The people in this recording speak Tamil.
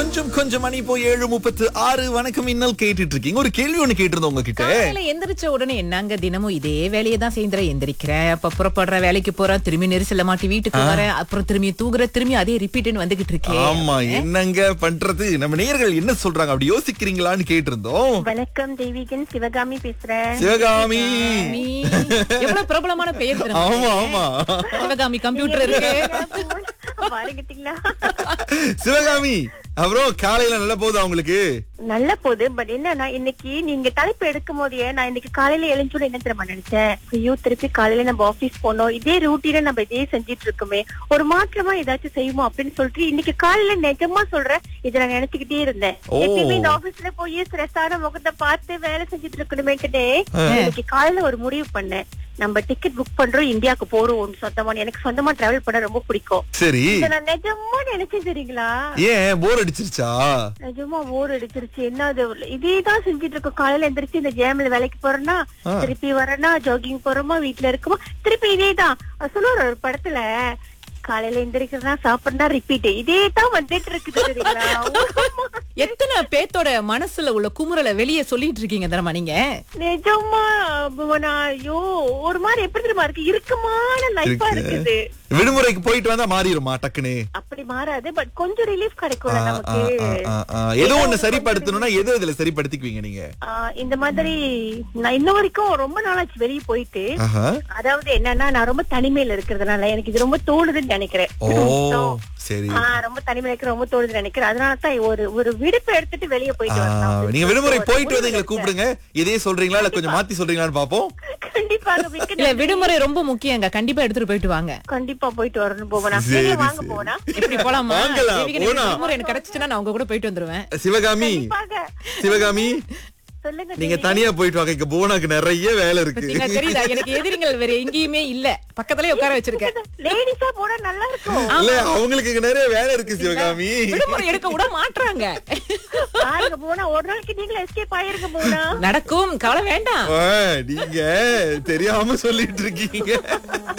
கொஞ்சம் கொஞ்சம் மணி போய் ஏழு முப்பத்து ஆறு வணக்கம் இன்னல் கேட்டுட்டு இருக்கீங்க ஒரு கேள்வி ஒண்ணு கேட்டிருந்தோம் உங்ககிட்ட காலையில எந்திரிச்ச உடனே என்னங்க தினமும் இதே வேலையை தான் செய்யற எந்திரிக்கிறேன் அப்ப புறப்படுற வேலைக்கு போறேன் திரும்பி நெரிசல்ல மாட்டி வீட்டுக்கு வரேன் அப்புறம் திரும்பி தூங்குற திரும்பி அதே ரிப்பீட்னு வந்துகிட்டு இருக்கேன் ஆமா என்னங்க பண்றது நம்ம நேயர்கள் என்ன சொல்றாங்க அப்படி யோசிக்கிறீங்களான்னு கேட்டிருந்தோம் வணக்கம் தெய்வீகன் சிவகாமி பேசுறேன் சிவகாமி நீ எவ்வளவு பிரபலமான பெயர் தெரியுமா? ஆமா ஆமா சிவகாமி கம்ப்யூட்டர் இருக்கு பாருங்கட்டீங்களா சிவகாமி அப்புறம் காலையில நல்ல போகுதா உங்களுக்கு நல்ல போது பட் என்னன்னா இன்னைக்கு நீங்க தலைப்பு எடுக்கும் போதே நான் இன்னைக்கு காலையில எழுஞ்சோட என்ன தெரியுமா நினைச்சேன் ஐயோ திருப்பி காலையில நம்ம ஆபீஸ் போனோம் இதே ரூட்டீன நம்ம இதே செஞ்சிட்டு இருக்கோமே ஒரு மாற்றமா ஏதாச்சும் செய்வோம் அப்படின்னு சொல்லிட்டு இன்னைக்கு காலையில நிஜமா சொல்றேன் இதை நான் நினைச்சுக்கிட்டே இருந்தேன் ஓ. எப்பயுமே இந்த ஆபீஸ்ல போய் ஸ்ட்ரெஸ்ஸான முகத்தை பார்த்து வேலை செஞ்சுட்டு இருக்கணுமேட்டுனே இன்னைக்கு காலையில ஒரு முடிவு பண்ணேன் நம்ம டிக்கெட் புக் பண்றோம் இந்தியாவுக்கு போறோம் சொந்தமா எனக்கு சொந்தமா டிராவல் பண்ண ரொம்ப பிடிக்கும் சரி இதை நான் நிஜமா நினைச்சேன் தெரியுங்களா ஏன் போர் அடிச்சிருச்சா நிஜமா போர் அடிச்சிருச்சு என்ன அது இதேதான் செஞ்சுட்டு இருக்கோம் காலையில எந்திரிச்சு இந்த ஜேம்ல வேலைக்கு போறேன்னா ஆ. திருப்பி வரேன்னா ஜாகிங் போறோமா வீட்ல இருக்கோமா திருப்பி இதேதான் சொல்லுவார் ஒரு படத்துல காலையில எந்திரிக்கிறதா சாப்பிடுறா ரிப்பீட் இதே தான் வந்துட்டு இருக்குது தெரியுங்களா எத்தனை பேத்தோட மனசுல உள்ள குமுறலை வெளியே சொல்லிட்டு இருக்கீங்க தெரியுமா நீங்க நிஜமா புவனா ஐயோ ஒரு மாதிரி எப்படி தெரியுமா இருக்கு இறுக்கமான லைஃபா இருக்கு. இருக்குது விடுமுறைக்கு போயிட்டு வந்தா மாறிடுமா டக்குன்னு அப்படி மாறாது பட் கொஞ்சம் ரிலீஃப் ஆ, கிடைக்கும்ல ஆ, நமக்கு ஆ, ஆ, ஆ. ஏதோ ஒண்ணு சரிப்படுத்தணும்னா எது இதுல சரிப்படுத்திக்குவீங்க நீங்க ஆ, இந்த மாதிரி நான் இன்ன வரைக்கும் ரொம்ப நாளாச்சு வெளியே போயிட்டு ஆஹா. அதாவது என்னன்னா நான் ரொம்ப தனிமையில இருக்கிறதுனால எனக்கு இது ரொம்ப தோணுதுன்னு நினைக்கிறேன் ஓ So, சரி ஆ, ரொம்ப தனிமையில இருக்க ரொம்ப தோணுதுன்னு நினைக்கிறேன் அதனால தான் ஒரு ஒரு விடுப்பு எடுத்துட்டு வெளியே ஆ, போயிட்டு வரலாம் நீங்க விடுமுறை ஒரு போயிட்டு வந்து முடிவு எங்களை எடுத்தேன். கூப்பிடுங்க இதே சொல்றீங்களா இல்ல கொஞ்சம் மாத்தி சொல்றீங்களான்னு பாப்போம் கண்டிப்பாக மிக்க இல்ல நன்றி. விடுமுறை ரொம்ப முக்கியங்க கண்டிப்பா எடுத்துட்டு போயிட்டு வாங்க கண்டிப்பா போயிட்டு வரணும் போவனா சரி, நீங்க வாங்க சரி. போனா எப்படி போலாமா வாங்கலாம், தேவிக்கு எனக்கு போலாம். விடுமுறை எனக்கு கிடைச்சிச்சுன்னா நான் உங்க கூட போயிட்டு வந்துருவேன் சிவகாமி கண்டிப்பாக சிவகாமி சொல்லுங்க நீங்க தேவி. தனியா போயிட்டு வாங்க இங்க போனாக்கு நிறைய வேலை இருக்கு நீங்க தெரியுதா எனக்கு எதிரிகள் வேற எங்கேயுமே இல்ல பக்கத்துலயே உட்கார வச்சிருக்கேன் லேடிஸா போனா நல்லா இருக்கும் இல்ல அவங்களுக்கு இங்க நிறைய வேலை இருக்கு சிவகாமி விடுமுறை எடுக்க விட மாட்றாங்க பாருங்க போனா ஒரு நாளைக்கு நீங்களும் எஸ்கேப் ஆயிருங்க போனா நடக்கும் கவலை வேண்டாம் ஆ, நீங்க தெரியாம சொல்லிட்டு இருக்கீங்க